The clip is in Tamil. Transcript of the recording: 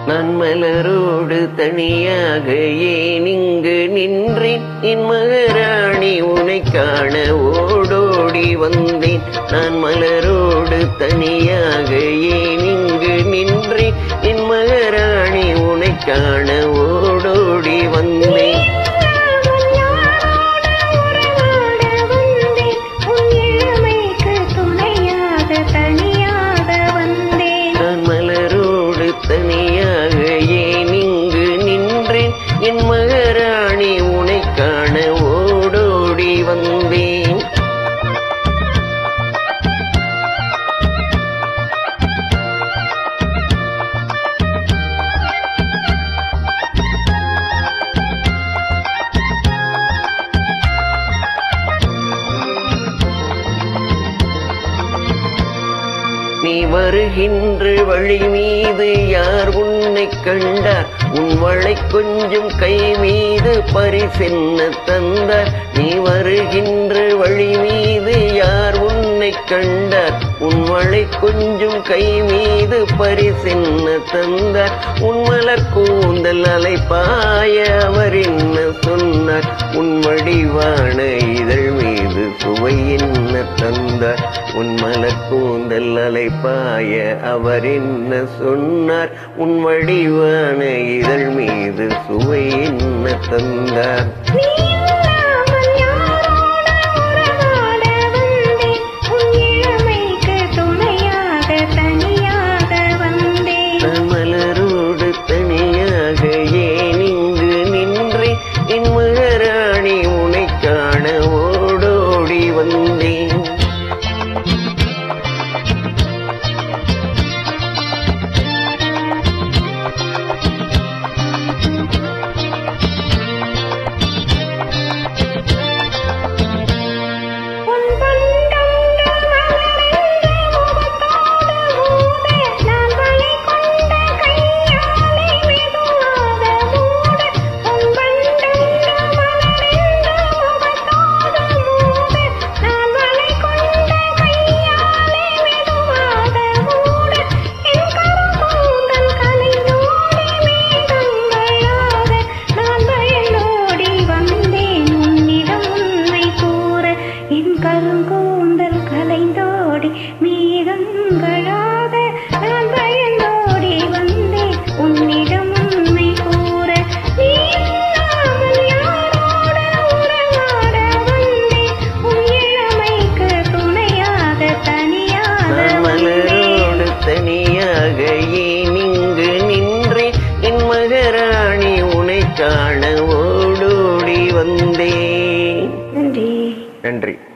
நான் மலரோடு தனியாக ஏன் இங்கு நின்றேன் என் மகராணி உனை காண ஓடோடி வந்தேன் நான் மலரோடு தனியாக ஏன் இங்கு நின்றேன் என் மகராணி உனை காண ஓடோடி வந்தேன் நான் மலரோடு தனியாக ஏன் இங்கு நின்றேன் என் மகராணி உனை காண ஓடோடி வந்தேன் நீ வருகின்ற வழி மீது யார் உன்னை கண்டார் உன் வளை கொஞ்சம் கை மீது பரிசென்ன தந்தார் நீ வருகின்ற வழி மீது யார் உன்னை கண்டார் உன் வளை கொஞ்சம் கை மீது பரிசென்ன தந்தார் உன் மலர் கூந்தல் அலைப்பாய அவர் என்ன சொன்னார் உன் வடிவான இதழ் மீது சுவை என்ன தந்தார் உன் மலர் கூந்தல் அலைப்பாய அவர் என்ன சொன்னார் உன் வடிவான இதழ் மீது சுவை என்ன தந்தார் நான் மலரோடு தனியாக ஏன் இங்கு நின்றேன் என் மகராணி உனை காண ஓடோடி வந்தேன் கருங்கூந்தல் கலைந்தோடி மீதங்களாக நான் பயந்தோடி வந்தேன் உன்னிடம் உண்மை கூற நீ இல்லாமல் யாரோடு உறவாட வந்தேன் உன் இளமைக்கு துணையாக தனியாக நான் மலரோடு வந்தேன் தனியாக ஏன் இங்கு நின்றேன் என் மகராணி உனை காண ஓடோடி வந்தேன் நன்றி நன்றி